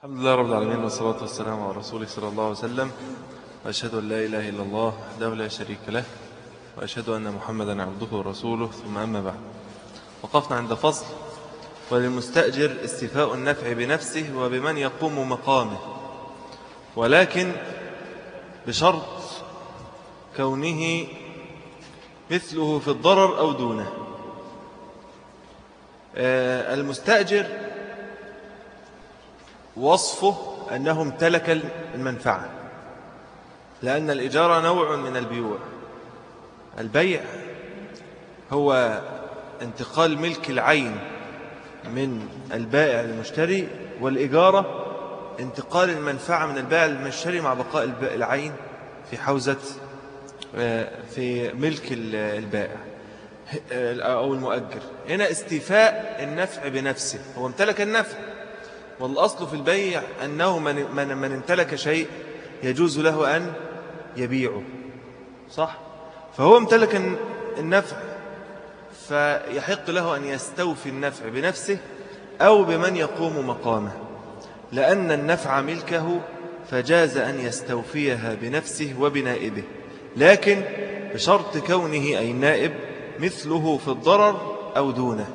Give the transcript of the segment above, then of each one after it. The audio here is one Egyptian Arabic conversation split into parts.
الحمد لله رب العالمين والصلاة والسلام على رسوله صلى الله عليه وسلم وأشهد أن لا إله إلا الله وحده لا شريك له وأشهد أن محمدا عبده ورسوله ثم أما بعد وقفنا عند فصل وللمستأجر استيفاء النفع بنفسه وبمن يقوم مقامه ولكن بشرط كونه مثله في الضرر أو دونه آه، المستأجر وصفه أنه امتلك المنفعة لأن الإجارة نوع من البيوع البيع هو انتقال ملك العين من البائع للمشتري والإجارة انتقال المنفعة من البائع للمشتري مع بقاء الب- العين في حوزة آه، في ملك ال- البائع آه، أو المؤجر هنا استيفاء النفع بنفسه هو امتلك النفع والأصل في البيع أنه من, من, من امتلك شيء يجوز له أن يبيعه صح فهو امتلك الن- النفع فيحق له أن يستوفي النفع بنفسه أو بمن يقوم مقامه لأن النفع ملكه فجاز أن يستوفيها بنفسه وبنائبه لكن بشرط كونه أي النائب مثله في الضرر أو دونه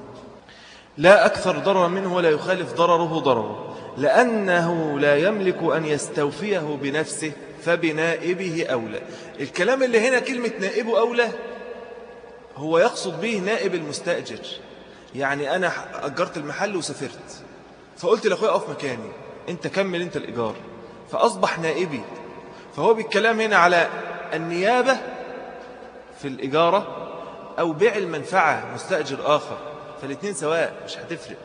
لا أكثر ضررا منه ولا يخالف ضرره ضرره لأنه لا يملك أن يستوفيه بنفسه فبنائبه أولى الكلام اللي هنا كلمة نائبه أولى هو يقصد به نائب المستأجر يعني أنا أجرت المحل وسافرت فقلت لأخويا أقف مكاني أنت كمل أنت الإيجار فأصبح نائبي فهو بالكلام هنا على النيابة في الإجارة أو بيع المنفعة مستأجر آخر فالاثنين سواء مش هتفرق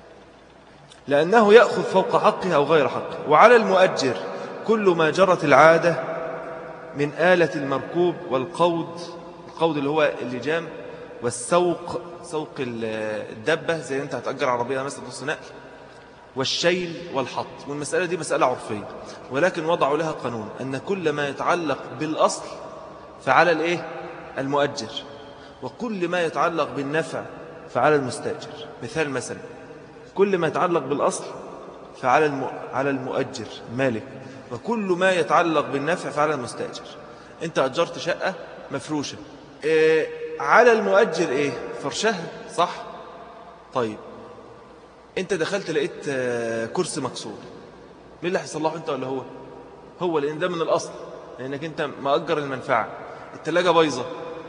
لأنه يأخذ فوق حقه أو غير حقه وعلى المؤجر كل ما جرت العادة من آلة المركوب والقود القود اللي هو اللجام والسوق سوق ال- الدبة زي انت هتأجر عربية مثلا نص نقل والشيل والحط والمسألة دي مسألة عرفية ولكن وضعوا لها قانون أن كل ما يتعلق بالأصل فعلى الإيه؟ المؤجر وكل ما يتعلق بالنفع فعلى المستأجر مثال مثلا كل ما يتعلق بالأصل فعلى الم... على المؤجر مالك وكل ما يتعلق بالنفع فعلى المستأجر انت أجرت شقة مفروشة إيه على المؤجر ايه فرشها صح طيب انت دخلت لقيت آه، كرسي مكسور مين اللي هيصلحه انت ولا هو هو لان ده من الاصل لانك انت مأجر المنفعه التلاجة بايظه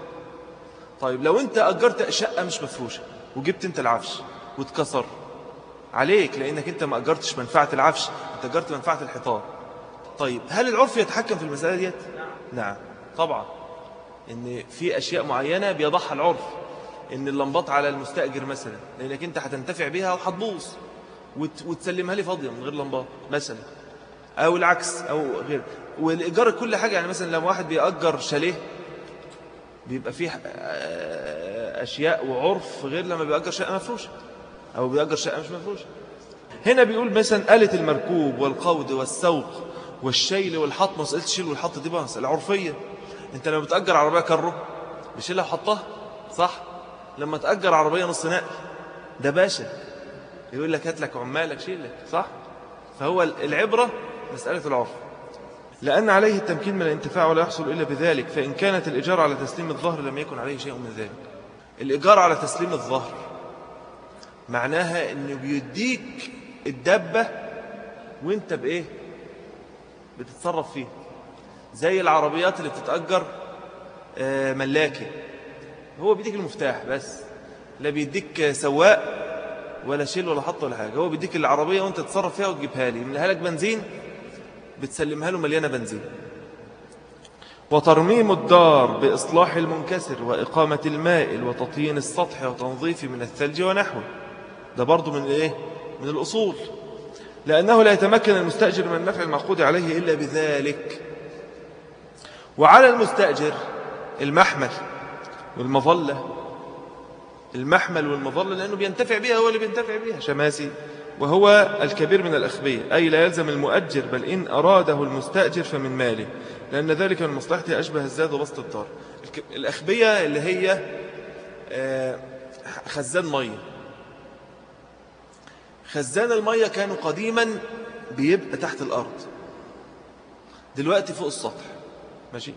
طيب لو انت اجرت شقه مش مفروشه وجبت انت العفش واتكسر عليك لانك انت ما اجرتش منفعه العفش انت اجرت منفعه الحيطان طيب هل العرف يتحكم في المساله ديت نعم طبعا ان في اشياء معينه بيضعها العرف ان اللمبات على المستاجر مثلا لانك انت هتنتفع بيها وهتبوظ وت... وتسلمها لي فاضيه من غير لمبات مثلا او العكس او غير والايجار كل حاجه يعني مثلا لما واحد بيأجر شاليه بيبقى فيه آه، اشياء وعرف غير لما بيأجر شقه مفروشه او بيأجر شقه مش مفروشه هنا بيقول مثلا آلة المركوب والقود والسوق والشيل والحط مسألة الشيل والحط دي بقى مسألة عرفية انت لما بتأجر عربية كرو بيشيلها وحطها صح لما تأجر عربية نص نقل ده باشا يقول لك هات لك عمالك شيل لك صح فهو العبرة مسألة العرف لأن عليه التمكين من الانتفاع ولا يحصل إلا بذلك فإن كانت الإجارة على تسليم الظهر لم يكن عليه شيء من ذلك الإجارة على تسليم الظهر معناها أنه بيديك الدبة وانت بإيه بتتصرف فيه زي العربيات اللي بتتأجر آه، ملاكي هو بيديك المفتاح بس لا بيديك سواق ولا شيل ولا حط ولا حاجة هو بيديك العربية وانت تتصرف فيها وتجيبها لي يملاها لك بنزين بتسلمها له مليانة بنزين وترميم الدار بإصلاح المنكسر وإقامة المائل وتطيين السطح وتنظيف من الثلج ونحوه ده برضو من إيه؟ من الأصول لأنه لا يتمكن المستأجر من النفع المعقود عليه إلا بذلك وعلى المستأجر المحمل والمظلة المحمل والمظلة لأنه بينتفع بها هو اللي بينتفع بها شماسي وهو الكبير من الأخبية أي لا يلزم المؤجر بل إن أراده المستأجر فمن ماله لأن ذلك من مصلحته أشبه الزاد وبسط الدار الك- الأخبية اللي هي آه، خزان مية خزان المية كانوا قديما بيبقى تحت الأرض دلوقتي فوق السطح ماشي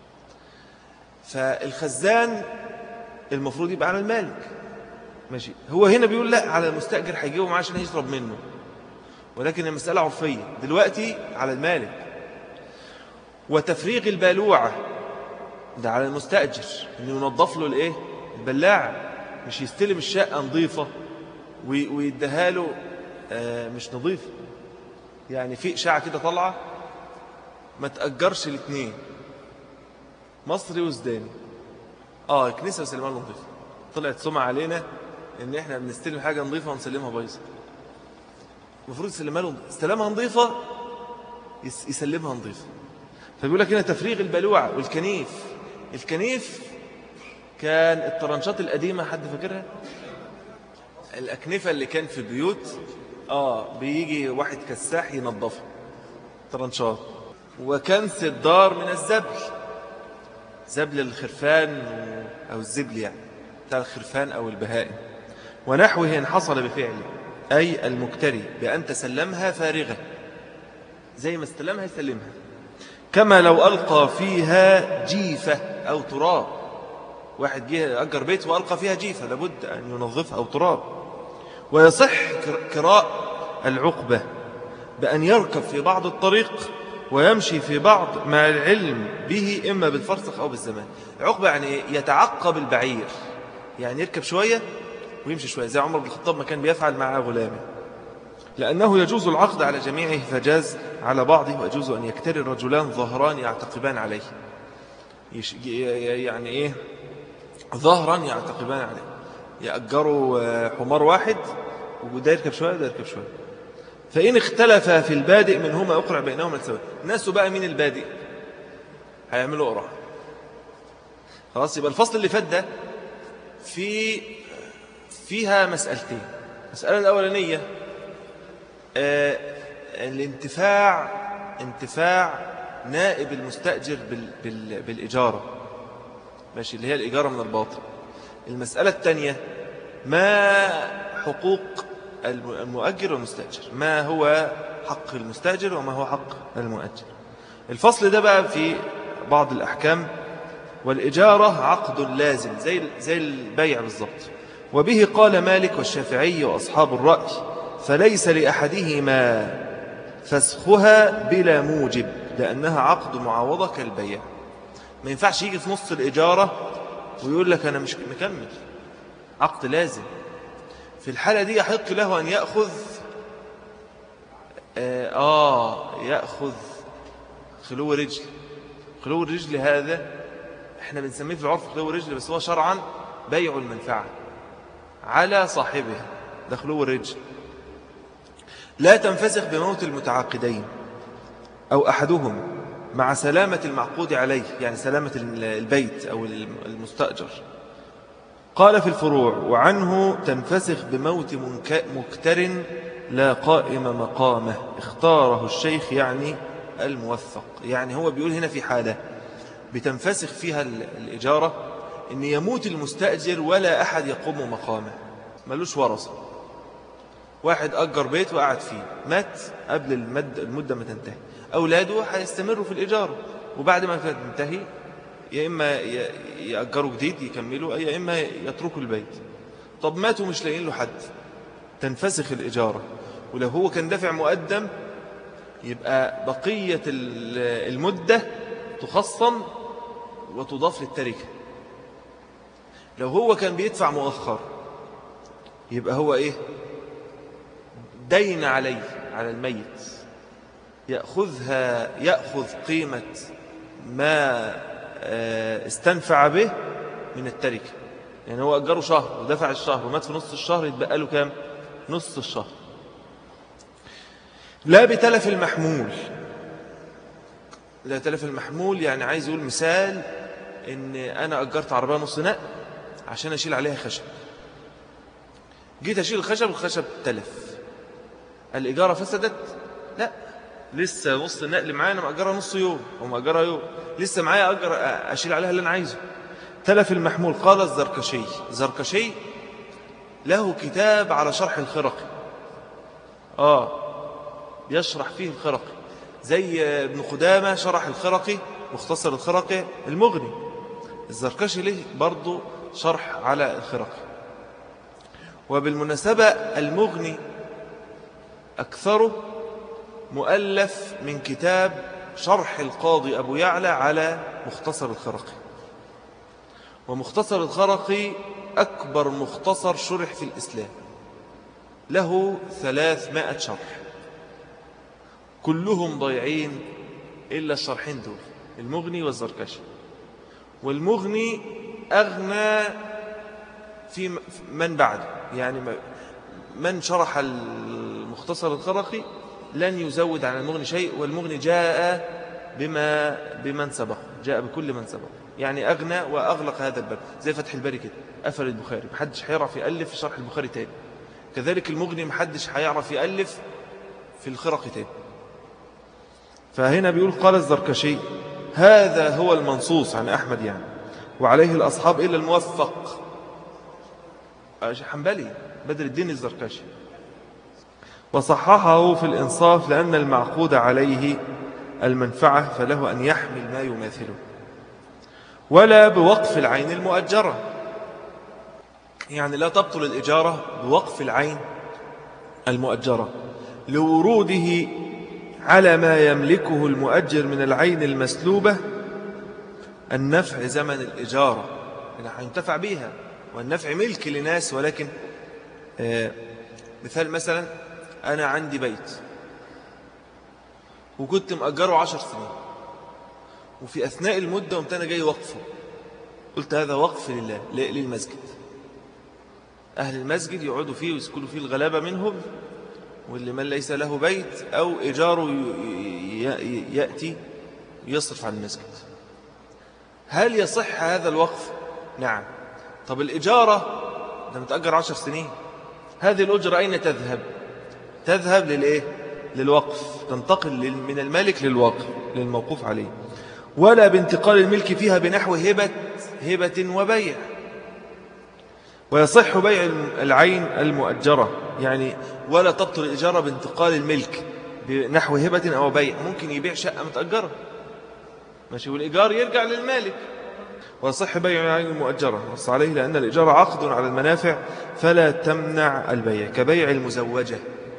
فالخزان المفروض يبقى على المالك ماشي هو هنا بيقول لا على المستأجر هيجيبه معاه عشان يشرب منه ولكن المسألة عرفية دلوقتي على المالك وتفريغ البالوعة ده على المستأجر انه ينظف له الايه البلاعة مش يستلم الشقة نظيفة ويديها له آه، مش نظيفة يعني في إشاعة كده طالعة ما تأجرش الاثنين مصري وزداني اه كنيسة وسلمان نظيفة طلعت سمعة علينا ان احنا بنستلم حاجة نظيفة ونسلمها بايظة المفروض يسلمها له استلمها نظيفة يسلمها نظيفة فبيقول لك هنا تفريغ البلوع والكنيف الكنيف كان الطرنشات القديمة حد فاكرها الأكنفة اللي كان في البيوت آه بيجي واحد كساح ينظفها طرنشات وكنس الدار من الزبل زبل الخرفان أو الزبل يعني بتاع الخرفان أو البهائم ونحوه إن حصل بفعله أي المكتري بأن تسلمها فارغة زي ما استلمها يسلمها كما لو ألقى فيها جيفة أو تراب واحد جه أجر بيت وألقى فيها جيفة لابد أن ينظفها أو تراب ويصح كراء العقبة بأن يركب في بعض الطريق ويمشي في بعض مع العلم به إما بالفرسخ أو بالزمان عقبة يعني يتعقب البعير يعني يركب شوية ويمشي شوية زي عمر بن الخطاب ما كان بيفعل مع غلامه لأنه يجوز العقد على جميعه فجاز على بعضه ويجوز أن يكتري الرجلان ظهران يعتقبان عليه يعني إيه ظهرا يعتقبان عليه يأجروا آه، حمار واحد وده يركب شوية وده يركب شوية فإن اختلف في البادئ منهما أقرع بينهما السواء الناس بقى مين البادئ هيعملوا قرع خلاص يبقى الفصل اللي فات ده في فيها مسألتين المسألة الأولانية آه الانتفاع انتفاع نائب المستأجر بال بال بالإجارة ماشي اللي هي الإجارة من الباطل المسألة الثانية ما حقوق المؤجر والمستأجر ما هو حق المستأجر وما هو حق المؤجر الفصل ده بقى في بعض الأحكام والإجارة عقد لازم زي, زي البيع بالضبط وبه قال مالك والشافعي وأصحاب الرأي فليس لأحدهما فسخها بلا موجب لأنها عقد معاوضة كالبيع ما ينفعش يجي في نص الإجارة ويقول لك أنا مش مكمل عقد لازم في الحالة دي يحق له أن يأخذ آه, آه يأخذ خلو رجل خلو الرجل هذا احنا بنسميه في العرف خلو الرجل بس هو شرعا بيع المنفعة على صاحبها ده خلو الرجل لا تنفسخ بموت المتعاقدين أو أحدهم مع سلامة المعقود عليه يعني سلامة البيت أو المستأجر قال في الفروع وعنه تنفسخ بموت مكتر لا قائم مقامه اختاره الشيخ يعني الموثق يعني هو بيقول هنا في حالة بتنفسخ فيها الإجارة إن يموت المستأجر ولا أحد يقوم مقامه ملوش ورثة واحد أجر بيت وقعد فيه مات قبل المد المدة ما تنتهي أولاده هيستمروا في الإجارة وبعد ما تنتهي يا إما يأجروا جديد يكملوا يا إما يتركوا البيت طب ماتوا مش لاقيين له حد تنفسخ الإجارة ولو هو كان دافع مقدم يبقى بقية المدة تخصم وتضاف للتركة لو هو كان بيدفع مؤخر يبقى هو إيه دين عليه على الميت يأخذها يأخذ قيمة ما آه، استنفع به من التركة يعني هو أجره شهر ودفع الشهر ومات في نص الشهر يتبقى له كام نص الشهر لا بتلف المحمول لا تلف المحمول يعني عايز يقول مثال ان انا اجرت عربية نص نقل عشان اشيل عليها خشب جيت اشيل الخشب الخشب تلف الإجارة فسدت لا لسه نص النقل معايا أنا مأجرها نص يوم ومأجرها يوم لسه معايا أجر أشيل عليها اللي أنا عايزه تلف المحمول قال الزركشي زركشي له كتاب على شرح الخرقي آه بيشرح فيه الخرقي زي ابن خدامة شرح الخرقي مختصر الخرقي المغني الزركشي له برضو شرح على الخرقي وبالمناسبة المغني أكثره مؤلف من كتاب شرح القاضي أبو يعلى على مختصر الخرقي ومختصر الخرقي أكبر مختصر شرح في الإسلام له ثلاثمائة شرح كلهم ضيعين إلا الشرحين دول المغني والزركشي والمغني أغنى في من بعده يعني من شرح المختصر الخرقي لن يزود عن المغني شيء والمغني جاء بما بمن سبق جاء بكل من سبق يعني أغنى وأغلق هذا الباب زي فتح الباري كده قفل البخاري محدش هيعرف يألف في شرح البخاري تاني كذلك المغني محدش هيعرف يألف في الخرق تاني فهنا بيقول قال الزركشي هذا هو المنصوص عن أحمد يعني وعليه الأصحاب إلا الموفق حنبلي بدر الدين الزركشي وصححه في الإنصاف لأن المعقود عليه المنفعة فله أن يحمل ما يماثله ولا بوقف العين المؤجرة يعني لا تبطل الإجارة بوقف العين المؤجرة لوروده على ما يملكه المؤجر من العين المسلوبة النفع زمن الإجارة يعني هينتفع بيها والنفع ملك لناس ولكن آه، مثال مثلا أنا عندي بيت وكنت مأجره عشر سنين وفي أثناء المدة قمت أنا جاي وقفه قلت هذا وقف لله للمسجد أهل المسجد يقعدوا فيه ويسكنوا فيه الغلابة منهم واللي من ليس له بيت أو إيجاره يأتي يصرف عن المسجد هل يصح هذا الوقف؟ نعم طب الإجارة ده متأجر عشر سنين هذه الأجرة أين تذهب؟ تذهب للإيه؟ للوقف تنتقل من الملك للوقف للموقوف عليه ولا بانتقال الملك فيها بنحو هبة هبة وبيع ويصح بيع العين المؤجرة يعني ولا تبطل الإجارة بانتقال الملك بنحو هبة أو بيع ممكن يبيع شقة متأجرة ماشي والإيجار يرجع للمالك ويصح بيع العين المؤجرة نص عليه لأن الإجارة عقد على المنافع فلا تمنع البيع كبيع المزوجة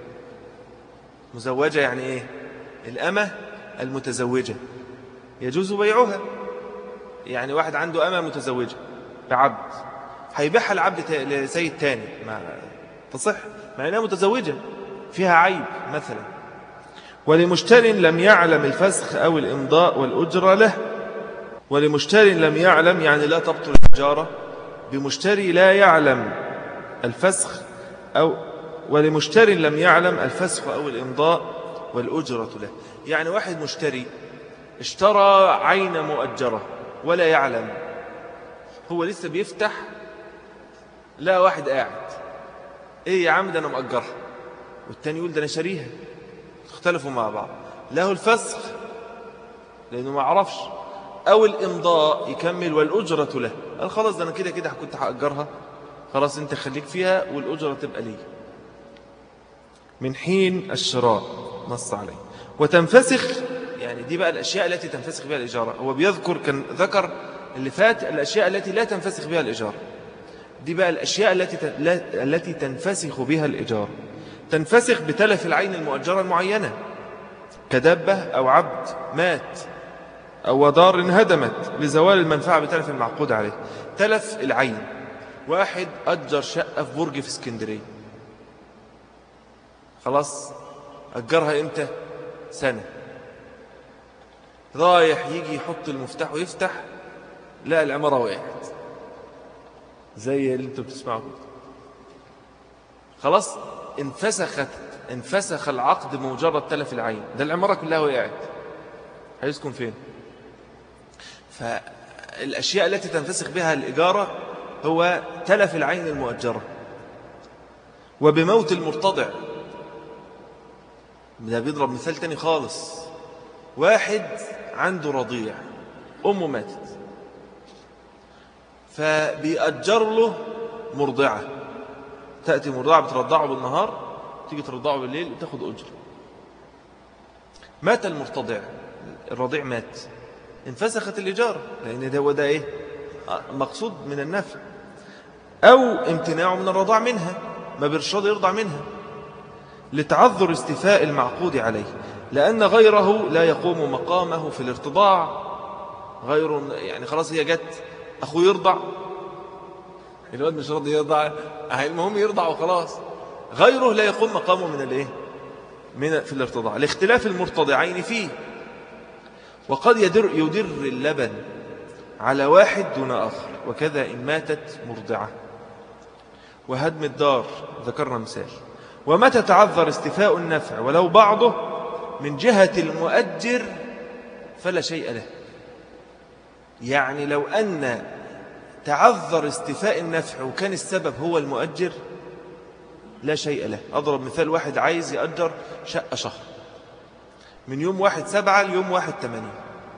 مزوجة يعني إيه الأمة المتزوجة يجوز بيعها يعني واحد عنده أمة متزوجة بعبد هيبيعها لعبد لسيد تاني ما تصح مع أنها متزوجة فيها عيب مثلا ولمشتر لم يعلم الفسخ أو الإمضاء والأجرة له ولمشتر لم يعلم يعني لا تبطل التجارة بمشتري لا يعلم الفسخ أو ولمشتر لم يعلم الفسخ أو الإمضاء والأجرة له يعني واحد مشتري اشترى عين مؤجرة ولا يعلم هو لسه بيفتح لا واحد قاعد ايه يا عم ده انا مأجرها والتاني يقول ده انا شاريها اختلفوا مع بعض له الفسخ لانه ما عرفش او الامضاء يكمل والاجرة له قال خلاص ده انا كده كده كنت هأجرها خلاص انت خليك فيها والاجرة تبقى لي من حين الشراء نص عليه وتنفسخ يعني دي بقى الأشياء التي تنفسخ بها الإجارة هو بيذكر كان ذكر اللي فات الأشياء التي لا تنفسخ بها الإجارة دي بقى الأشياء التي التي تنفسخ بها الإجارة تنفسخ بتلف العين المؤجرة المعينة كدبة أو عبد مات أو دار انهدمت لزوال المنفعة بتلف المعقود عليه تلف العين واحد أجر شقة في برج في اسكندرية خلاص أجرها إمتى سنة رايح يجي يحط المفتاح ويفتح لا العمارة وقعت زي اللي انتوا بتسمعوا خلاص انفسخت انفسخ العقد بمجرد تلف العين ده العمارة كلها وقعت هيسكن فين فالأشياء التي تنفسخ بها الإجارة هو تلف العين المؤجرة وبموت المرتضع ده بيضرب مثال تاني خالص واحد عنده رضيع أمه ماتت فبيأجر له مرضعة تأتي مرضعة بترضعه بالنهار تيجي ترضعه بالليل وتاخد أجر مات المرتضع الرضيع مات انفسخت الإجارة لأن ده هو ده إيه مقصود من النفع أو امتناعه من الرضاع منها ما بيرشد يرضع منها لتعذر استفاء المعقود عليه لأن غيره لا يقوم مقامه في الارتضاع غير يعني خلاص هي جت أخوه يرضع الواد مش راضي يرضع المهم يرضع وخلاص غيره لا يقوم مقامه من الايه من في الارتضاع لاختلاف المرتضعين فيه وقد يدر, يدر اللبن على واحد دون آخر وكذا إن ماتت مرضعة وهدم الدار ذكرنا مثال ومتى تعذر استفاء النفع ولو بعضه من جهة المؤجر فلا شيء له يعني لو أن تعذر استفاء النفع وكان السبب هو المؤجر لا شيء له أضرب مثال واحد عايز يأجر شقة شهر من يوم واحد سبعة ليوم واحد تمانية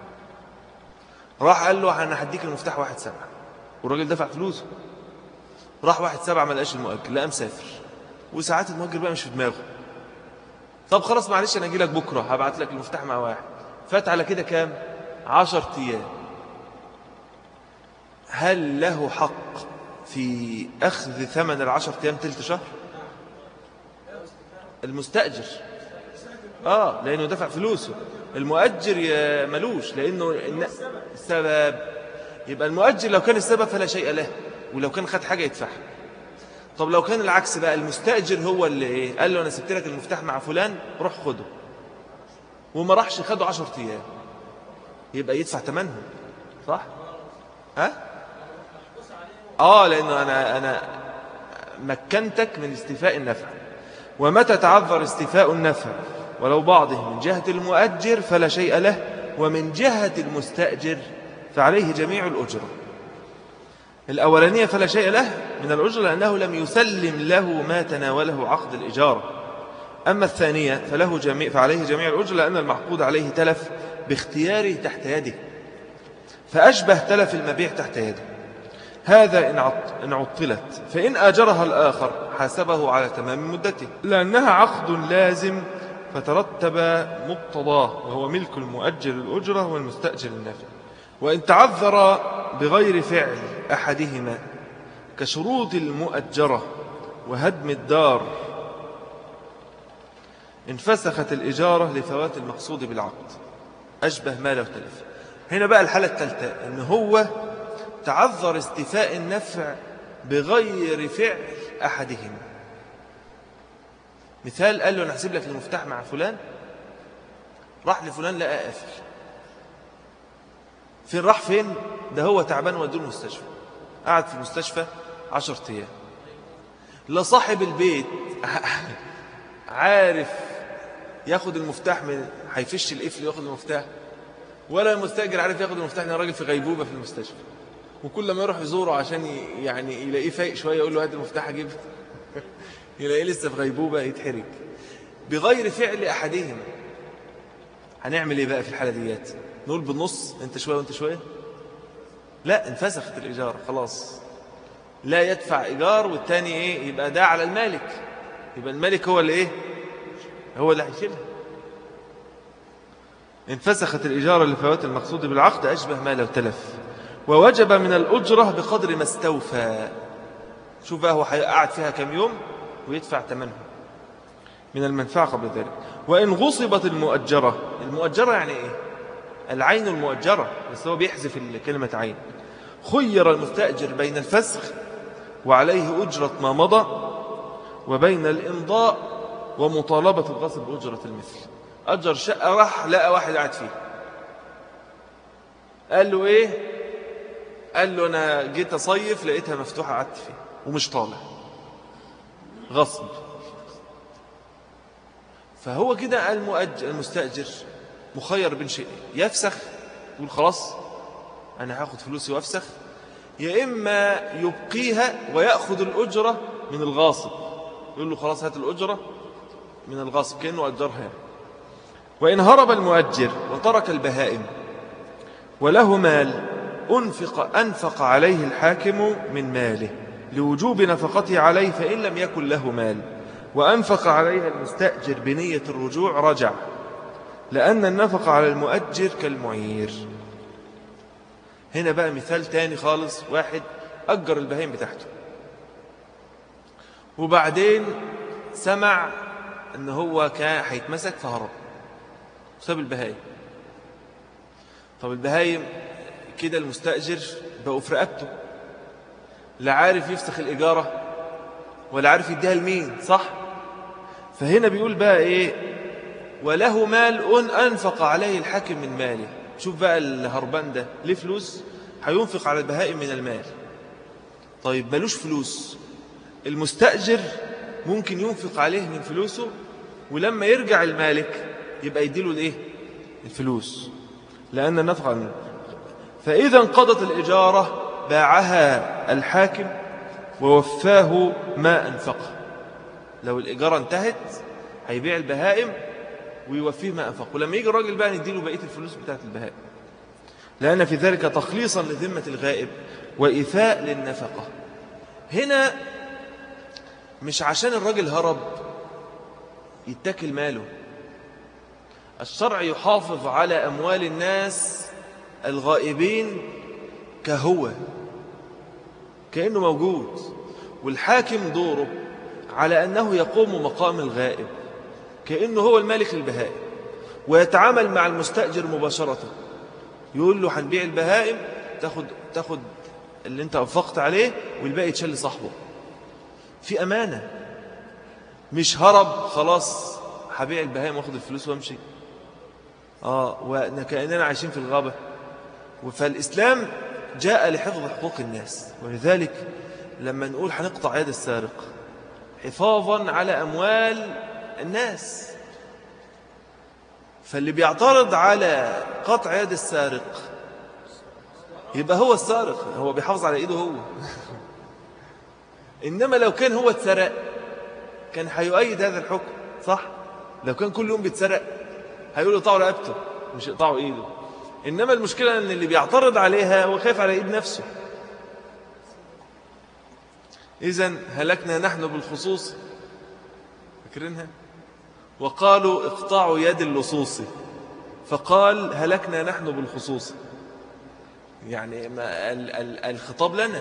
راح قال له أنا هديك المفتاح واحد سبعة والراجل دفع فلوسه راح واحد سبعة ما لقاش المؤجر لا مسافر وساعات المؤجر بقى مش في دماغه طب خلاص معلش أنا أجي لك بكرة هبعت لك المفتاح مع واحد فات على كده كام عشر أيام هل له حق في أخذ ثمن العشر أيام تلت شهر المستأجر آه لأنه دفع فلوسه المؤجر ملوش لأنه السبب يبقى المؤجر لو كان السبب فلا شيء له ولو كان خد حاجة يدفعها طب لو كان العكس بقى المستأجر هو اللي إيه قال له أنا سبت لك المفتاح مع فلان روح خده وما راحش خده عشر أيام يبقى يدفع ثمنهم صح ها آه لأنه أنا أنا مكنتك من استيفاء النفع ومتى تعذر استيفاء النفع ولو بعضه من جهة المؤجر فلا شيء له ومن جهة المستأجر فعليه جميع الأجرة الأولانية فلا شيء له من الأجرة لأنه لم يسلم له ما تناوله عقد الإجارة أما الثانية فله جميع فعليه جميع الأجرة لأن المعقود عليه تلف باختياره تحت يده فأشبه تلف المبيع تحت يده هذا إن عطلت فإن آجرها الآخر حاسبه على تمام مدته لأنها عقد لازم فترتب مقتضاه وهو ملك المؤجر الأجرة والمستأجر النافع وإن تعذر بغير فعل أحدهما كشروط المؤجرة وهدم الدار انفسخت الإجارة لفوات المقصود بالعقد أشبه ما لو تلف هنا بقى الحالة الثالثة أن هو تعذر استفاء النفع بغير فعل أحدهما مثال قال له أنا هسيب لك المفتاح مع فلان راح لفلان لقى قافل فين راح فين ده هو تعبان ودوه المستشفى قعد في المستشفى عشر أيام لا صاحب البيت عارف ياخد المفتاح من هيفش القفل وياخد المفتاح ولا المستاجر عارف ياخد المفتاح ان الراجل في غيبوبه في المستشفى وكل ما يروح يزوره عشان يعني يلاقيه فايق شويه يقول له هات المفتاح اجيب يلاقيه لسه في غيبوبه يتحرك بغير فعل احدهما هنعمل ايه بقى في الحاله ديات نقول بالنص انت شويه وانت شويه لا انفسخت الايجار خلاص لا يدفع ايجار والتاني ايه يبقى ده على المالك يبقى المالك هو اللي ايه هو اللي هيشيلها انفسخت الإجارة لفوات المقصود بالعقد أشبه ما لو تلف ووجب من الأجرة بقدر ما استوفى شوف بقى هو قاعد فيها كم يوم ويدفع ثمنها من المنفعة قبل ذلك وإن غصبت المؤجرة المؤجرة يعني إيه العين المؤجرة بس هو بيحذف كلمة عين خير المستأجر بين الفسخ وعليه أجرة ما مضى وبين الإمضاء ومطالبة الغصب بأجرة المثل أجر شقة راح لقى واحد قاعد فيه قال له إيه قال له أنا جيت أصيف لقيتها مفتوحة قعدت فيها ومش طالع غصب فهو كده المؤجر المستأجر مخير بين شيء يفسخ يقول خلاص أنا هاخد فلوسي وأفسخ يا إما يبقيها ويأخذ الأجرة من الغاصب يقول له خلاص هات الأجرة من الغاصب كأنه أجرها وإن هرب المؤجر وترك البهائم وله مال أنفق, أنفق عليه الحاكم من ماله لوجوب نفقته عليه فإن لم يكن له مال وأنفق عليها المستأجر بنية الرجوع رجع لأن النفقة على المؤجر كالمعير هنا بقى مثال تاني خالص واحد أجر البهيم بتاعته وبعدين سمع ان هو كان هيتمسك فهرب ساب البهايم طب البهايم كده المستأجر بقوا في رقبته لا عارف يفسخ الإجارة ولا عارف يديها لمين صح فهنا بيقول بقى إيه وله مال أنفق عليه الحاكم من ماله شوف بقى الهربان ده ليه فلوس هينفق على البهائم من المال طيب ملوش فلوس المستأجر ممكن ينفق عليه من فلوسه ولما يرجع المالك يبقى يديله الايه الفلوس لأن النفق عنه فإذا انقضت الإجارة باعها الحاكم ووفاه ما أنفقه لو الإجارة انتهت هيبيع البهائم ويوفيه ما أنفقه ولما يجي الراجل بقى نديله بقية الفلوس بتاعت البهائم لأن في ذلك تخليصا لذمة الغائب وإيفاء للنفقة هنا مش عشان الراجل هرب يتكل ماله الشرع يحافظ على أموال الناس الغائبين كهو كأنه موجود والحاكم دوره على أنه يقوم مقام الغائب كأنه هو المالك للبهائم ويتعامل مع المستأجر مباشرة يقول له هنبيع البهائم تاخد, تاخد اللي انت أنفقت عليه والباقي يتشل لصاحبه في أمانة مش هرب خلاص هبيع البهائم واخد الفلوس وامشي آه وكأننا عايشين في الغابة فالإسلام جاء لحفظ حقوق الناس ولذلك لما نقول هنقطع يد السارق حفاظا على أموال الناس فاللي بيعترض على قطع يد السارق يبقى هو السارق هو بيحافظ على ايده هو إنما لو كان هو اتسرق كان هيؤيد هذا الحكم صح لو كان كل يوم بيتسرق هيقولوا يقطعوا رقبته مش يقطعوا ايده إنما المشكلة أن اللي بيعترض عليها هو خايف على إيد نفسه إذا هلكنا نحن بالخصوص فاكرينها وقالوا اقطعوا يد اللصوص فقال هلكنا نحن بالخصوص يعني ما الخطاب لنا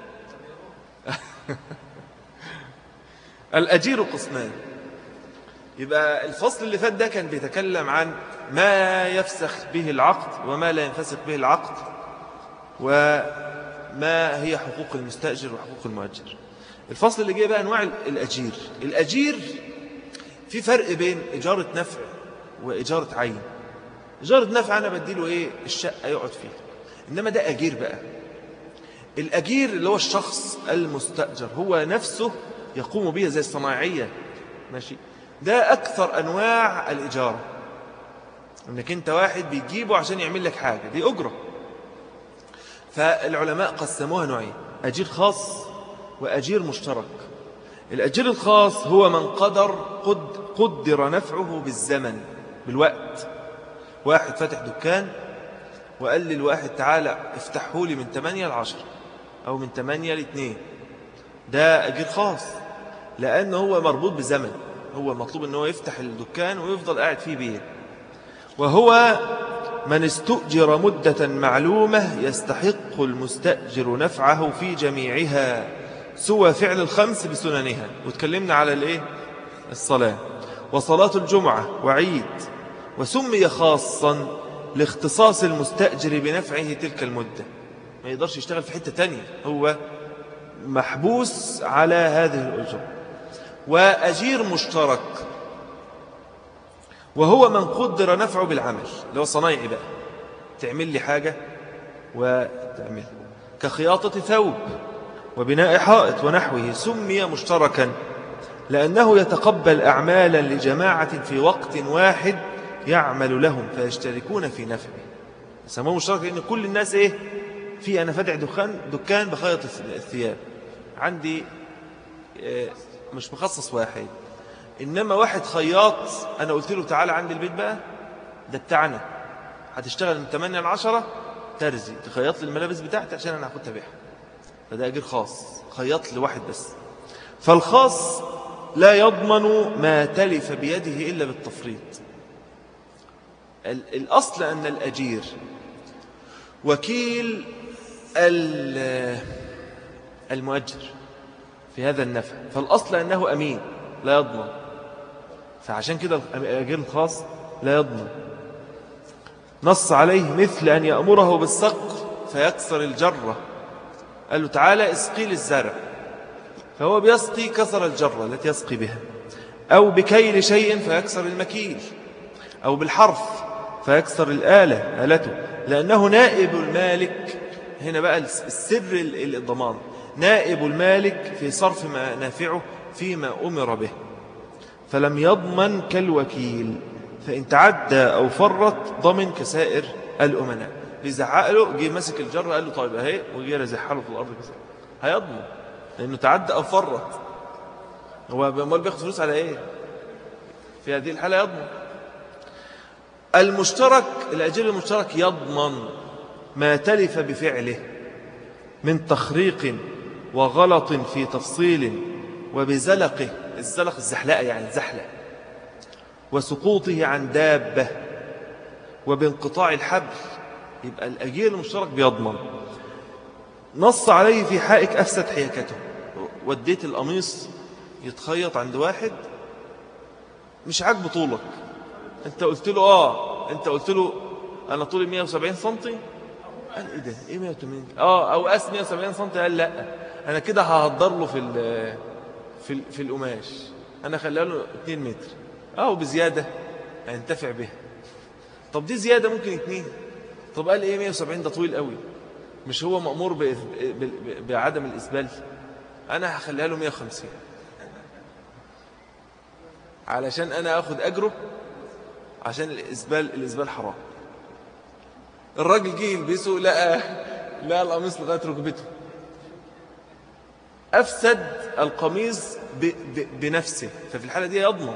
الأجير قسمان يبقى الفصل اللي فات ده كان بيتكلم عن ما يفسخ به العقد وما لا ينفسخ به العقد وما هي حقوق المستأجر وحقوق المؤجر الفصل اللي جاي بقى أنواع الأجير الأجير في فرق بين إجارة نفع وإجارة عين إجارة نفع أنا بديله إيه الشقة يقعد فيها إنما ده أجير بقى الأجير اللي هو الشخص المستأجر هو نفسه يقوم بها زي الصناعية ماشي ده أكثر أنواع الإجارة أنك أنت واحد بيجيبه عشان يعمل لك حاجة دي أجرة فالعلماء قسموها نوعين أجير خاص وأجير مشترك الأجير الخاص هو من قدر قد قدر نفعه بالزمن بالوقت واحد فتح دكان وقال لي الواحد تعالى افتحه لي من 8 ل 10 أو من 8 ل 2 ده أجير خاص لأنه هو مربوط بزمن هو مطلوب أنه يفتح الدكان ويفضل قاعد فيه بيه وهو من استؤجر مدة معلومة يستحق المستأجر نفعه في جميعها سوى فعل الخمس بسننها وتكلمنا على الايه الصلاة وصلاة الجمعة وعيد وسمي خاصا لاختصاص المستأجر بنفعه تلك المدة ما يقدرش يشتغل في حتة تانية هو محبوس على هذه الأجرة وأجير مشترك وهو من قدر نفعه بالعمل اللي هو صنايعي بقى تعمل لي حاجة وتعمل كخياطة ثوب وبناء حائط ونحوه سمي مشتركا لأنه يتقبل أعمالا لجماعة في وقت واحد يعمل لهم فيشتركون في نفعه سموه مشترك لأن كل الناس إيه في أنا فاتح دكان دكان بخيط الثياب عندي آه، مش مخصص واحد إنما واحد خياط أنا قلت له تعالى عندي البيت بقى ده بتاعنا هتشتغل من 8 ل 10 ترزي تخيط لي الملابس بتاعتي عشان أنا هاخدها بيها فده أجر خاص خيط لواحد بس فالخاص لا يضمن ما تلف بيده إلا بالتفريط الأصل أن الأجير وكيل المؤجر في هذا النفع فالأصل أنه أمين لا يضمن فعشان كده الأجير الخاص لا يضمن نص عليه مثل أن يأمره بالسق فيكسر الجرة قال له تعالى اسقي للزرع فهو بيسقي كسر الجرة التي يسقي بها أو بكيل شيء فيكسر المكيل أو بالحرف فيكسر الآلة آلته لأنه نائب المالك هنا بقى السر الضمان نائب المالك في صرف ما نافعه فيما أمر به فلم يضمن كالوكيل فإن تعدى أو فرط ضمن كسائر الأمناء بيزعق له جه مسك الجرة قال له طيب اهي وجه رزحها له في الأرض كسر هيضمن لأنه تعدى أو فرط هو امال بياخد فلوس على ايه في هذه الحالة يضمن المشترك الأجير المشترك يضمن ما تلف بفعله من تخريق وغلط في تفصيل وبزلقه الزلق الزحلقة يعني الزحلة وسقوطه عن دابة وبانقطاع الحبل يبقى الأجير المشترك بيضمن نص عليه في حائك أفسد حيكته وديت القميص يتخيط عند واحد مش عاجبه طولك انت قلت له اه انت قلت له انا طولي 170 سنتي قال ايه ده ايه 180 اه او قاس 170 سنتي قال لا انا كده ههدر له في في في القماش انا خليها له 2 متر اه وبزياده هينتفع بها طب دي زياده ممكن 2 طب قال ايه 170 ده طويل قوي مش هو مأمور بعدم الإسبال أنا هخليها له 150 علشان أنا أخذ أجره عشان الإسبال, الإسبال حرام الراجل جه يلبسه لقى لقى القميص لغاية ركبته أفسد القميص ب ب بنفسه ففي الحالة دي يضمن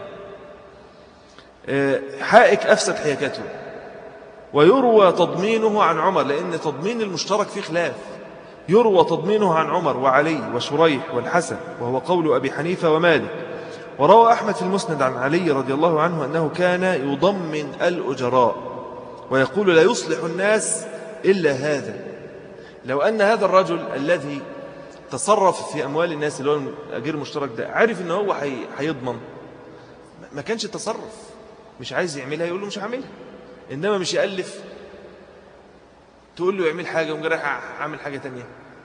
آه، حائك أفسد حيكته ويروى تضمينه عن عمر لأن تضمين المشترك فيه خلاف يروى تضمينه عن عمر وعلي وشريح والحسن وهو قول أبي حنيفة ومالك وروى أحمد في المسند عن علي رضي الله عنه أنه كان يضمن الأجراء ويقول لا يصلح الناس إلا هذا لو أن هذا الرجل الذي تصرف في أموال الناس اللي هو الأجير المشترك ده عارف أنه هو هيضمن ما كانش تصرف مش عايز يعملها يقول له مش هعملها إنما مش يألف تقول له يعمل حاجة ومجرد عامل حاجة تانية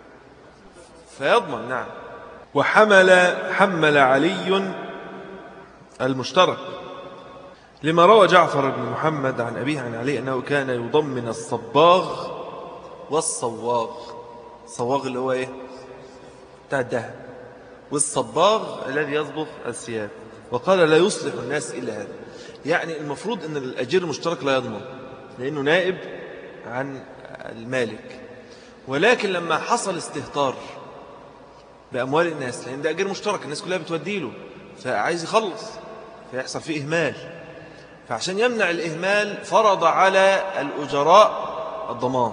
فيضمن نعم وحمل حمل علي المشترك لما روى جعفر بن محمد عن أبيه عن علي أنه كان يضمن الصباغ والصواغ الصواغ اللي هو إيه بتاع الدهب والصباغ الذي يصبغ الثياب وقال لا يصلح الناس إلا هذا يعني المفروض أن الأجير المشترك لا يضمن لأنه نائب عن المالك ولكن لما حصل استهتار بأموال الناس لأن ده أجير مشترك الناس كلها بتودي له فعايز يخلص فيحصل فيه إهمال فعشان يمنع الإهمال فرض على الأجراء الضمان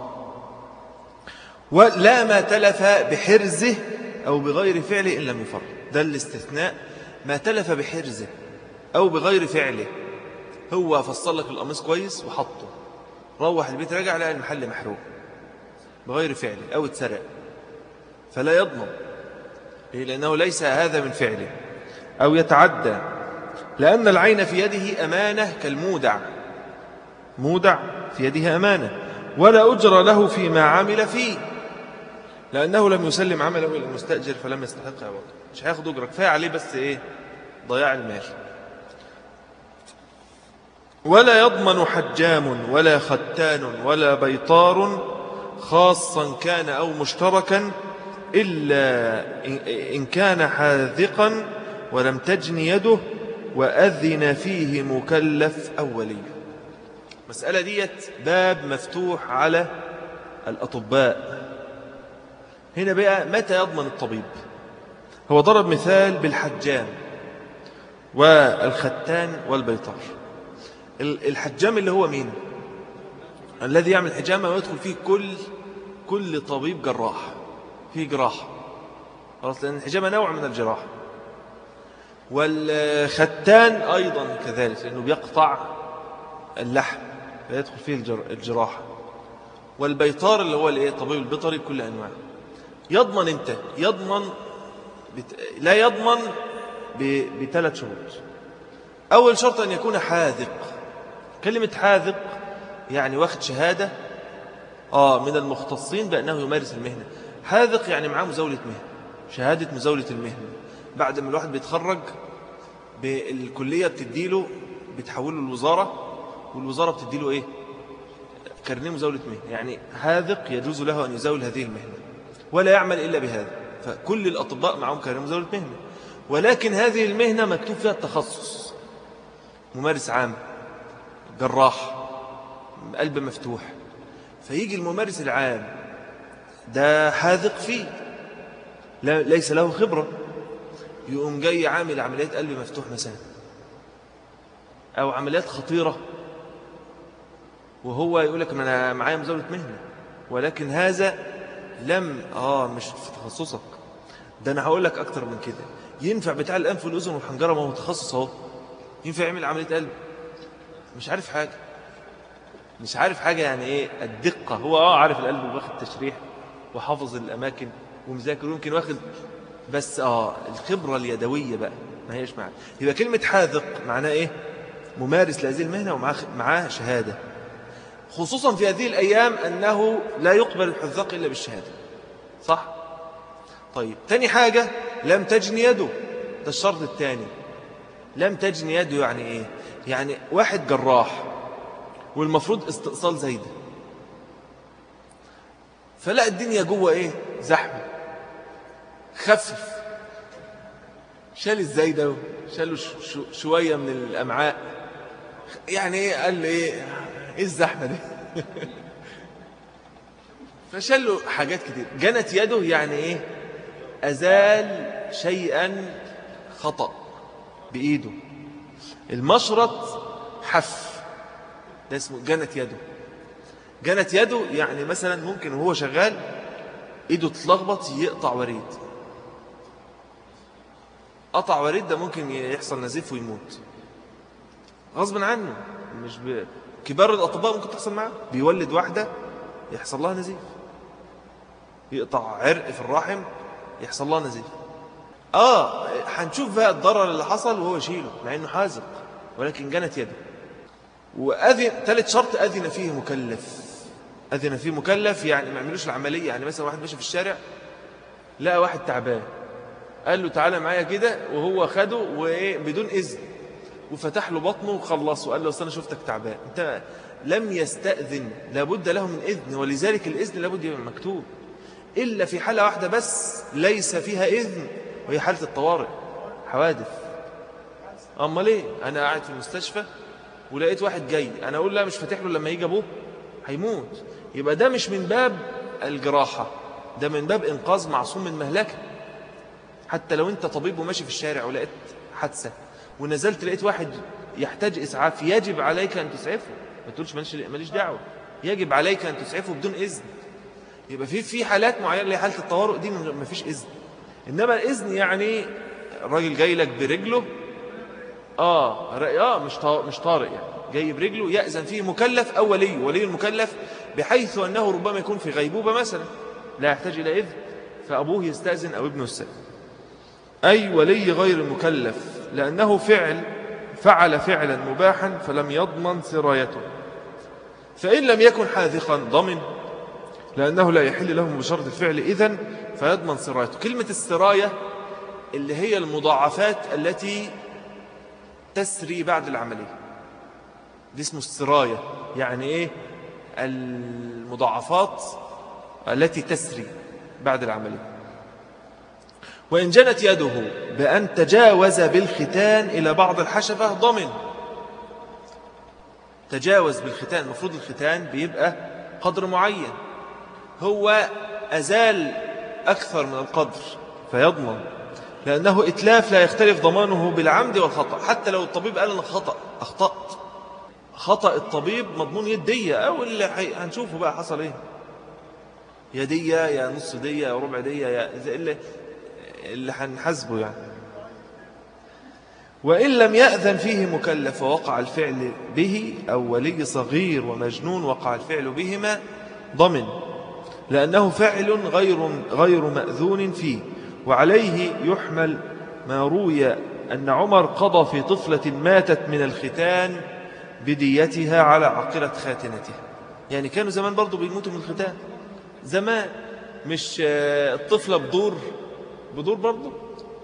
ولا ما تلف بحرزه أو بغير فعله إن لم يفرط ده الاستثناء ما تلف بحرزه أو بغير فعله هو فصل لك القميص كويس وحطه روح البيت رجع لقى المحل محروق بغير فعله أو اتسرق فلا يضمن إيه؟ لأنه ليس هذا من فعله أو يتعدى لأن العين في يده أمانة كالمودع مودع في يده أمانة ولا أجر له فيما عمل فيه لأنه لم يسلم عمله إلى المستأجر فلم يستحق عوضه مش هياخد أجرة كفاية عليه بس إيه ضياع المال ولا يضمن حجام ولا ختان ولا بيطار خاصا كان أو مشتركا إلا إن كان حاذقا ولم تجن يده وأذن فيه مكلف أولي مسألة ديت باب مفتوح على الأطباء هنا بقى متى يضمن الطبيب هو ضرب مثال بالحجام والختان والبيطار الحجام اللي هو مين الذي يعمل حجامة ويدخل فيه كل كل طبيب جراح فيه جراحة خلاص لأن الحجامة نوع من الجراحة والختان أيضا كذلك لأنه بيقطع اللحم لا يدخل فيه الجراحة والبيطار اللي هو الايه الطبيب البيطري بكل أنواع يضمن انت يضمن بت... لا يضمن ب... بثلاث شروط أول شرط أن يكون حاذق كلمة حاذق يعني واخد شهادة آه من المختصين بأنه يمارس المهنة حاذق يعني معاه مزاولة مهنة شهادة مزاولة المهنة بعد ما الواحد بيتخرج بالكلية بتديله بتحوله الوزارة والوزارة بتديله إيه كرنيه مزاولة مهنة يعني حاذق يجوز له أن يزاول هذه المهنة ولا يعمل إلا بهذا فكل الأطباء معهم كرنيه مزاولة مهنة ولكن هذه المهنة مكتوب فيها التخصص ممارس عام جراح قلب مفتوح فيجي الممارس العام ده حاذق فيه ليس له خبرة يقوم جاي عامل عمليات قلب مفتوح مثلا أو عمليات خطيرة وهو يقول لك ما أنا معايا مزاولة مهنة ولكن هذا لم آه مش في تخصصك ده أنا هقول لك أكتر من كده ينفع بتاع الأنف والأذن والحنجرة ما هو تخصص اهو ينفع يعمل عملية قلب مش عارف حاجة مش عارف حاجة يعني ايه الدقة هو اه عارف القلب وواخد تشريح وحافظ الأماكن ومذاكر ويمكن واخد بس اه الخبرة اليدوية بقى ما هيش معاه يبقى كلمة حاذق معناه ايه ممارس لهذه المهنة ومعاه شهادة خصوصا في هذه الأيام أنه لا يقبل الحذاق إلا بالشهادة صح؟ طيب تاني حاجة لم تجن يده ده الشرط الثاني لم تجن يده يعني ايه يعني واحد جراح والمفروض استئصال زايده فلا الدنيا جوه ايه زحمه خفف شال ازاي ده شاله شويه من الامعاء يعني ايه قال له ايه ايه الزحمه دي فشال له حاجات كتير جنت يده يعني ايه ازال شيئا خطأ بايده المشرط حف ده اسمه جنت يده جنت يده يعني مثلا ممكن وهو شغال ايده تتلخبط يقطع وريد قطع وريد ده ممكن يحصل نزيف ويموت غصب عنه مش ب... كبار الأطباء ممكن تحصل معاه بيولد واحدة يحصل لها نزيف يقطع عرق في الرحم يحصل لها نزيف آه هنشوف بقى الضرر اللي حصل وهو يشيله مع إنه حازق ولكن جنت يده وأذن ثالث شرط أذن فيه مكلف أذن فيه مكلف يعني ما يعملوش العملية يعني مثلا واحد ماشي في الشارع لقى واحد تعبان قال له تعالى معايا كده وهو خده وإيه بدون إذن وفتح له بطنه وخلصه وقال له أصل أنا شفتك تعبان أنت لم يستأذن لابد له من إذن ولذلك الإذن لابد يبقى مكتوب إلا في حالة واحدة بس ليس فيها إذن وهي حالة الطوارئ حوادث أما ليه أنا قاعد في المستشفى ولقيت واحد جاي أنا أقول لا مش فاتح له لما يجي أبوه هيموت يبقى ده مش من باب الجراحة ده من باب إنقاذ معصوم من مهلكة حتى لو أنت طبيب وماشي في الشارع ولقيت حادثة ونزلت لقيت واحد يحتاج إسعاف يجب عليك أن تسعفه ما تقولش ماليش دعوة يجب عليك أن تسعفه بدون إذن يبقى في في حالات معينة اللي حالة الطوارئ دي ما فيش إذن إنما الإذن يعني الراجل جاي لك برجله آه آه مش مش طارئ يعني جاي برجله يأذن فيه مكلف أو ولي ولي المكلف بحيث أنه ربما يكون في غيبوبة مثلا لا يحتاج إلى إذن فأبوه يستأذن أو ابنه يستأذن أي ولي غير المكلف لأنه فعل فعل فعلا مباحا فلم يضمن سرايته فإن لم يكن حاذقا ضمن لأنه لا يحل له بشرط الفعل إذن فيضمن سرايته كلمة السراية اللي هي المضاعفات التي تسري بعد العملية دي اسمه السراية يعني ايه المضاعفات التي تسري بعد العملية وإن جنت يده بأن تجاوز بالختان إلى بعض الحشفة ضمن تجاوز بالختان المفروض الختان بيبقى قدر معين هو أزال أكثر من القدر فيضمن لأنه إتلاف لا يختلف ضمانه بالعمد والخطأ حتى لو الطبيب قال أنا خطأ أخطأت خطأ الطبيب مضمون يدية أو اللي هنشوفه بقى حصل إيه يدية يا نص دية يا ربع دية يا اللي, اللي هنحاسبه يعني وإن لم يأذن فيه مكلف ووقع الفعل به أو ولي صغير ومجنون وقع الفعل بهما ضمن لأنه فعل غير, غير مأذون فيه وعليه يحمل ما روي أن عمر قضى في طفلة ماتت من الختان بديتها على عقلة خاتنته يعني كانوا زمان برضو بيموتوا من الختان زمان مش الطفلة بدور بدور برضو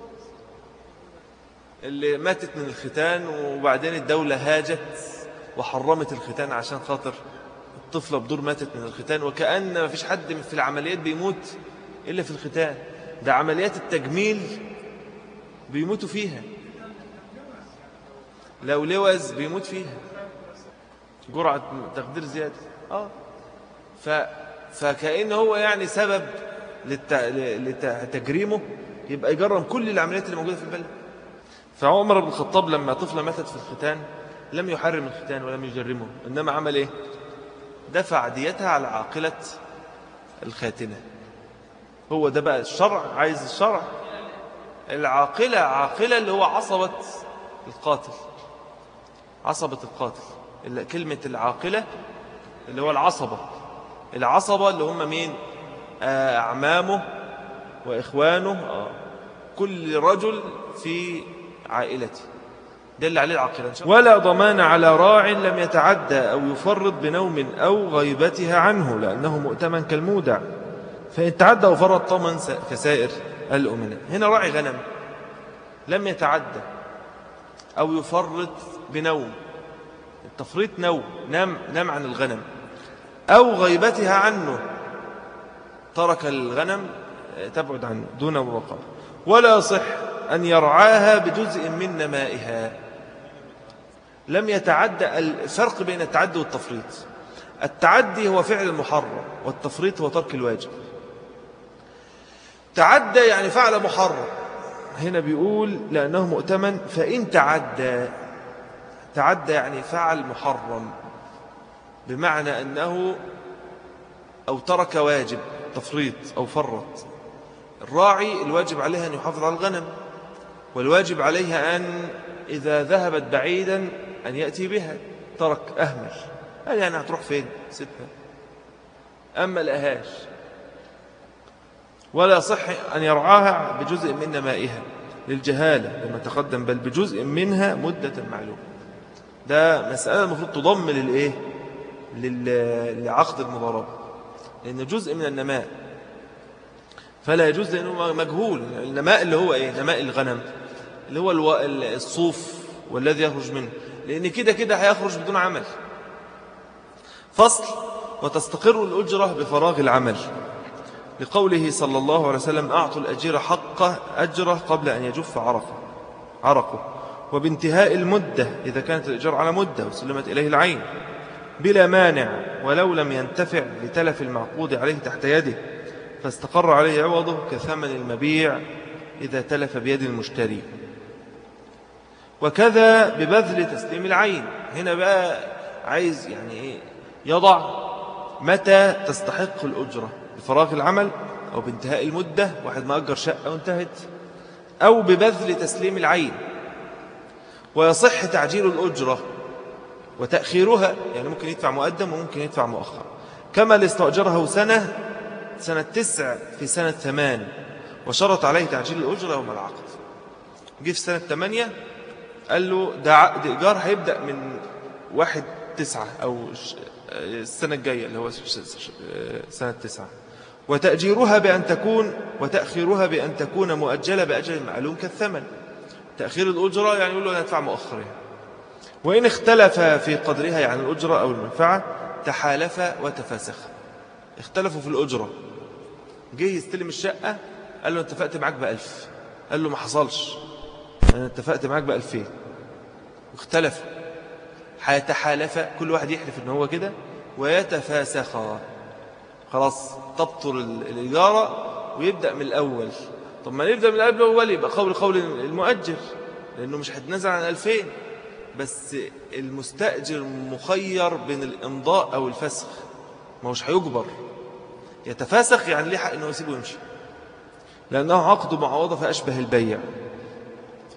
اللي ماتت من الختان وبعدين الدولة هاجت وحرمت الختان عشان خاطر الطفلة بدور ماتت من الختان وكأن ما فيش حد في العمليات بيموت إلا في الختان ده عمليات التجميل بيموتوا فيها لو لوز بيموت فيها جرعة تقدير زيادة آه ف... فكأن هو يعني سبب للت... لتجريمه يبقى يجرم كل العمليات اللي موجودة في البلد فعمر بن الخطاب لما طفلة ماتت في الختان لم يحرم الختان ولم يجرمه إنما عمل إيه دفع ديتها على عاقلة الخاتنة هو ده بقى الشرع عايز الشرع العاقلة عاقلة اللي هو عصبة القاتل عصبة القاتل كلمة العاقلة اللي هو العصبة العصبة اللي هم مين آه، أعمامه وإخوانه آه. كل رجل في عائلته دل عليه العقل ولا ضمان على راع لم يتعدى أو يفرط بنوم أو غيبتها عنه لأنه مؤتمن كالمودع فإن تعدى وفرط طمن كسائر الأمناء هنا راعي غنم لم يتعدى أو يفرط بنوم التفريط نوم نام, نام عن الغنم أو غيبتها عنه ترك الغنم تبعد عنه دون مراقبة ولا صح أن يرعاها بجزء من نمائها لم يتعدى الفرق بين التعدي والتفريط التعدي هو فعل المحرم والتفريط هو ترك الواجب تعدى يعني فعل محرم هنا بيقول لأنه مؤتمن فإن تعدى تعدى يعني فعل محرم بمعنى أنه أو ترك واجب تفريط أو فرط الراعي الواجب عليها أن يحافظ على الغنم والواجب عليها أن إذا ذهبت بعيدا أن يأتي بها ترك أهمل قال يعني هتروح فين ستها أما الأهاش ولا صح أن يرعاها بجزء من نمائها للجهالة لما تقدم بل بجزء منها مدة معلومة ده مسألة المفروض تضم للإيه لعقد المضاربة لأن جزء من النماء فلا يجوز لأنه مجهول النماء اللي هو إيه نماء الغنم اللي هو الصوف والذي يخرج منه لأن كده كده هيخرج بدون عمل فصل وتستقر الأجرة بفراغ العمل لقوله صلى الله عليه وسلم أعطوا الأجير حقه أجره قبل أن يجف عرقه عرقه وبانتهاء المدة إذا كانت الإجارة على مدة وسلمت إليه العين بلا مانع ولو لم ينتفع لتلف المعقود عليه تحت يده فاستقر عليه عوضه كثمن المبيع إذا تلف بيد المشتري وكذا ببذل تسليم العين هنا بقى عايز يعني إيه يضع متى تستحق الأجرة بفراغ العمل أو بانتهاء المدة واحد ما أجر شقة وانتهت أو ببذل تسليم العين ويصح تعجيل الأجرة وتأخيرها يعني ممكن يدفع مقدم وممكن يدفع مؤخر كما اللي استأجره سنة سنة تسع في سنة ثمان وشرط عليه تعجيل الأجرة يوم العقد جه في سنة ثمانية قال له ده عقد إيجار هيبدأ من واحد تسعة أو السنة الجاية اللي هو سنة تسعة وتأجيرها بأن تكون وتأخيرها بأن تكون مؤجلة بأجل معلوم كالثمن تأخير الأجرة يعني يقول له أنا أدفع مؤخرها وإن اختلف في قدرها يعني الأجرة أو المنفعة تحالف وتفاسخ اختلفوا في الأجرة جه يستلم الشقة قال له اتفقت معاك بألف قال له ما حصلش أنا اتفقت معاك بألفين واختلف هيتحالف كل واحد يحلف ان هو كده ويتفاسخا خلاص تبطل الإجارة ويبدأ من الأول طب ما نبدأ من الأول يبقى قول قول المؤجر لأنه مش هتنزل عن ألفين بس المستأجر مخير بين الإمضاء أو الفسخ ما هوش هيجبر يتفاسخ يعني ليه حق أنه يسيبه ويمشي لأنه عقد معوضة فأشبه البيع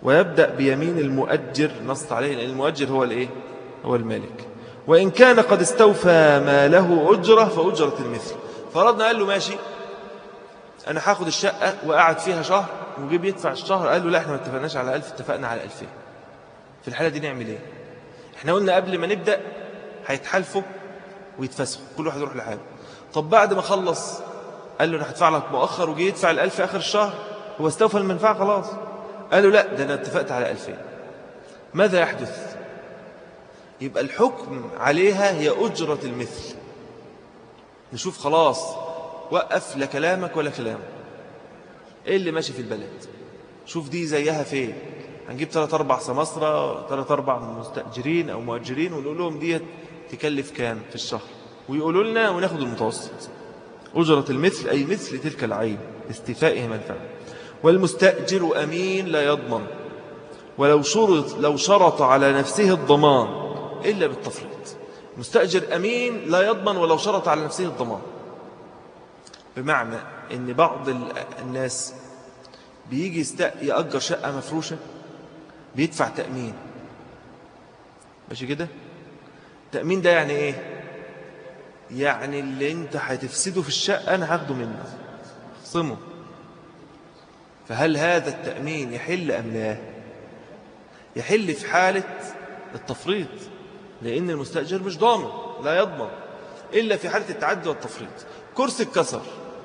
ويبدأ بيمين المؤجر نص عليه لأن المؤجر هو الإيه؟ هو المالك وإن كان قد استوفى ما له أجرة فأجرة المثل فرضنا قال له ماشي أنا هاخد الشقة وقعد فيها شهر وجيب يدفع الشهر قال له لا احنا ما اتفقناش على ألف اتفقنا على ألفين في الحالة دي نعمل ايه احنا قلنا قبل ما نبدأ هيتحالفوا ويتفسخوا كل واحد يروح لحاله طب بعد ما خلص قال له انا هدفع لك مؤخر وجي يدفع الألف في آخر الشهر هو استوفى المنفعة خلاص قال له لا ده أنا اتفقت على ألفين ماذا يحدث يبقى الحكم عليها هي أجرة المثل نشوف خلاص وقف لا كلامك ولا كلامه ايه اللي ماشي في البلد شوف دي زيها فين هنجيب ثلاث أربع سمسرة ثلاث أربع مستأجرين أو مؤجرين ونقول لهم دي تكلف كام في الشهر ويقولوا لنا وناخد المتوسط أجرة المثل أي مثل تلك العين استيفائه منفعه والمستأجر أمين لا يضمن ولو شرط لو شرط على نفسه الضمان إلا بالتفريط مستأجر أمين لا يضمن ولو شرط على نفسه الضمان بمعنى أن بعض الناس بيجي يأجر شقة مفروشة بيدفع تأمين ماشي كده تأمين ده يعني ايه يعني اللي انت هتفسده في الشقة انا هاخده منه خصمه فهل هذا التأمين يحل أم لا يحل في حالة التفريط لأن المستأجر مش ضامن لا يضمن إلا في حالة التعدي والتفريط كرسي اتكسر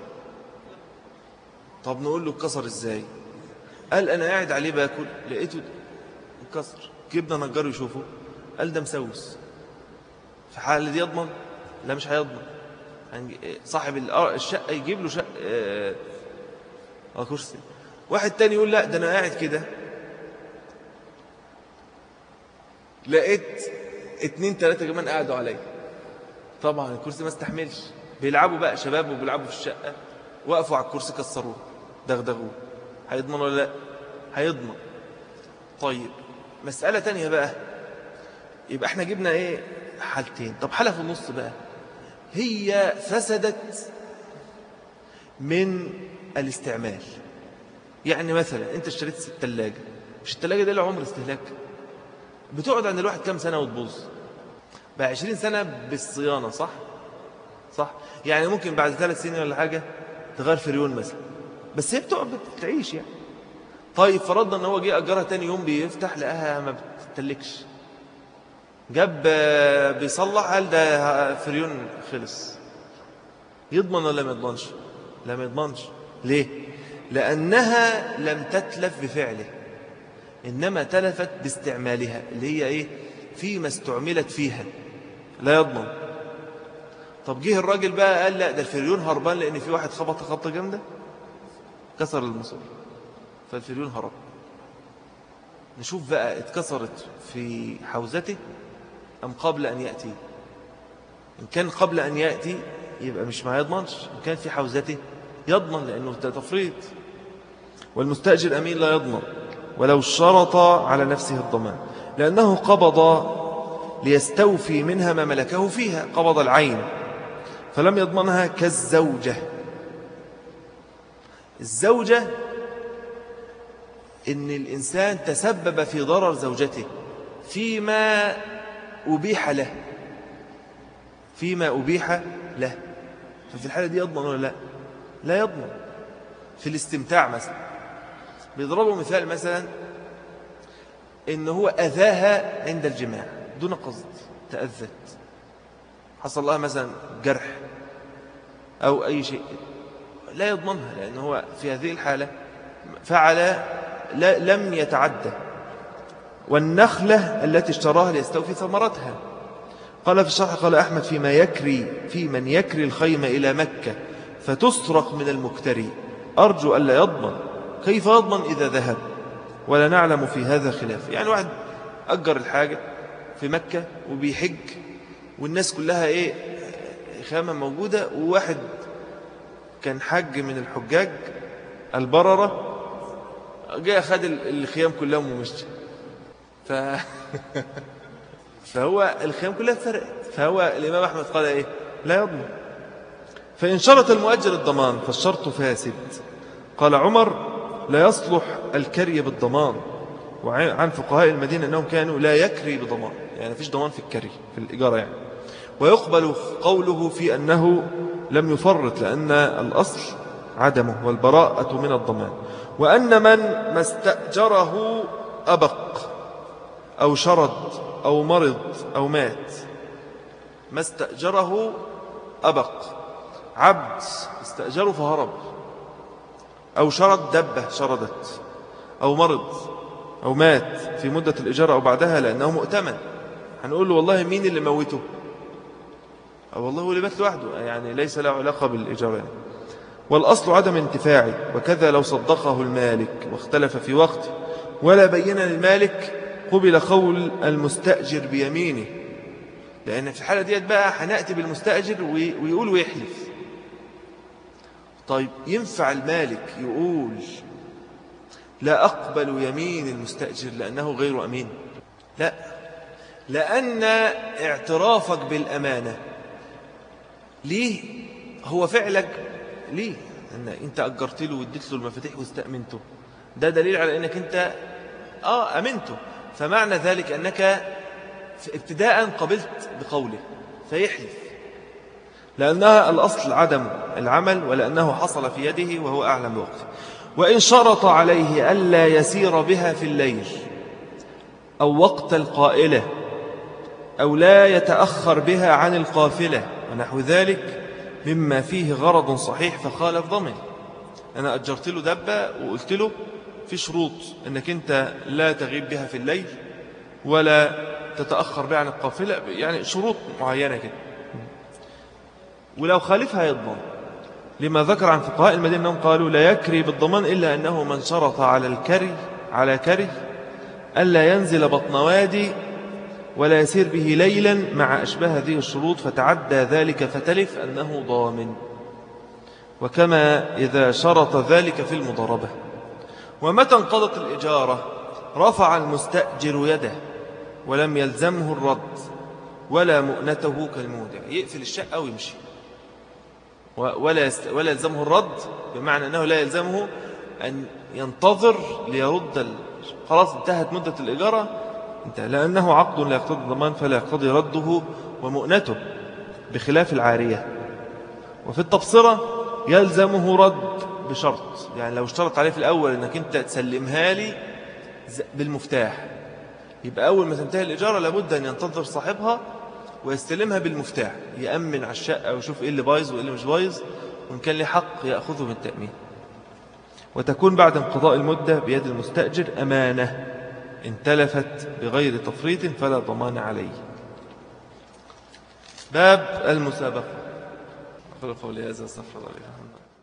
طب نقول له اتكسر ازاي قال أنا قاعد عليه باكل لقيته اتكسر جبنا نجار يشوفه قال ده مسوس في حال دي يضمن لا مش هيضمن صاحب الشقة يجيب له شقة آه،, آه كرسي واحد تاني يقول لا ده أنا قاعد كده لقيت اتنين تلاتة كمان قاعدوا عليا طبعا الكرسي ما استحملش بيلعبوا بقى شباب وبيلعبوا في الشقة وقفوا على الكرسي كسروه دغدغوه هيضمن ولا لا هيضمن طيب مسألة تانية بقى يبقى احنا جبنا ايه حالتين طب حالة في النص بقى هي فسدت من الاستعمال يعني مثلا انت اشتريت الثلاجة مش الثلاجة دي عمر استهلاك بتقعد عند الواحد كام سنة وتبوظ بقى 20 سنة بالصيانة صح صح يعني ممكن بعد ثلاث سنين ولا حاجة تغير فريون مثلا بس هي بتقعد بتعيش يعني طيب فرضنا ان هو جه اجرها تاني يوم بيفتح لقاها ما بتتلكش جاب بيصلح قال ده فريون خلص يضمن ولا ما يضمنش لا ما يضمنش ليه لأنها لم تتلف بفعله إنما تلفت باستعمالها اللي هي إيه فيما استعملت فيها لا يضمن طب جه الراجل بقى قال لا ده الفريون هربان لأن في واحد خبط خبطة جامدة كسر المصور فالفريون هرب نشوف بقى اتكسرت في حوزته أم قبل أن يأتي إن كان قبل أن يأتي يبقى مش ما يضمنش إن كان في حوزته يضمن لأنه تفريط والمستأجر أمين لا يضمن ولو شرط على نفسه الضمان لأنه قبض ليستوفي منها ما ملكه فيها قبض العين فلم يضمنها كالزوجة الزوجة إن الإنسان تسبب في ضرر زوجته فيما أبيح له فيما أبيح له ففي الحالة دي يضمن ولا لا لا يضمن في الاستمتاع مثلا بيضربوا مثال مثلا إن هو أذاها عند الجماع دون قصد تأذت حصل لها مثلا جرح أو أي شيء لا يضمنها لأنه هو في هذه الحالة فعل لم يتعدى والنخلة التي اشتراها ليستوفي ثمرتها قال في الشرح قال أحمد فيما يكري في من يكري الخيمة إلى مكة فتسرق من المكتري أرجو ألا يضمن كيف يضمن إذا ذهب ولا نعلم في هذا خلاف يعني واحد أجر الحاجة في مكة وبيحج والناس كلها إيه خامة موجودة وواحد كان حج من الحجاج البررة جاء خد الخيام كلهم ومشي ف... فهو الخيام كلها فرقت فهو الإمام أحمد قال إيه لا يضمن فإن شرط المؤجر الضمان فالشرط فاسد قال عمر لا يصلح الكري بالضمان وعن فقهاء المدينة أنهم كانوا لا يكري بضمان يعني فيش ضمان في الكري في الإجارة يعني ويقبل قوله في أنه لم يفرط لأن الأصل عدمه والبراءة من الضمان وأن من ما استأجره أبق أو شرد أو مرض أو مات ما استأجره أبق عبد استأجره فهرب أو شرد دبة شردت أو مرض أو مات في مدة الإجارة أو بعدها لأنه مؤتمن هنقول له والله مين اللي موته أو والله هو اللي مات لوحده يعني ليس له علاقة بالإجارة يعني. والأصل عدم انتفاعه وكذا لو صدقه المالك واختلف في وقت ولا بين للمالك قبل قول المستأجر بيمينه لأن في الحالة ديت بقى هنأتي بالمستأجر ويقول ويحلف طيب ينفع المالك يقول لا أقبل يمين المستأجر لأنه غير أمين لا لأن اعترافك بالأمانة ليه هو فعلك ليه أن أنت أجرت له واديت له المفاتيح واستأمنته ده دليل على أنك أنت آه أمنته فمعنى ذلك أنك ابتداء قبلت بقوله فيحلف لأنها الأصل عدم العمل ولأنه حصل في يده وهو أعلم بوقته وإن شرط عليه ألا يسير بها في الليل أو وقت القائلة أو لا يتأخر بها عن القافلة ونحو ذلك مما فيه غرض صحيح فخالف ضمن أنا أجرت له دبة وقلت له في شروط أنك أنت لا تغيب بها في الليل ولا تتأخر بها عن القافلة يعني شروط معينة كده ولو خالفها يضمن لما ذكر عن فقهاء المدينة أنهم قالوا لا يكري بالضمان إلا أنه من شرط على الكري على كري ألا ينزل بطن وادي ولا يسير به ليلا مع أشبه هذه الشروط فتعدى ذلك فتلف أنه ضامن وكما إذا شرط ذلك في المضاربة ومتى انقضت الإجارة رفع المستأجر يده ولم يلزمه الرد ولا مؤنته كالمودع يقفل الشقة ويمشي ولا ولا يلزمه الرد بمعنى أنه لا يلزمه أن ينتظر ليرد خلاص انتهت مدة الإجارة انتهى لأنه عقد لا يقتضي الضمان فلا يقتضي رده ومؤنته بخلاف العارية وفي التبصرة يلزمه رد بشرط يعني لو اشترط عليه في الأول أنك أنت تسلمها لي بالمفتاح يبقى أول ما تنتهي الإجارة لابد أن ينتظر صاحبها ويستلمها بالمفتاح يأمن على الشقة ويشوف إيه اللي بايظ وإيه اللي مش بايظ وإن كان له حق يأخذه من التأمين وتكون بعد انقضاء المدة بيد المستأجر أمانة إن تلفت بغير تفريط فلا ضمان عليه باب المسابقة أقول قولي هذا استغفر الله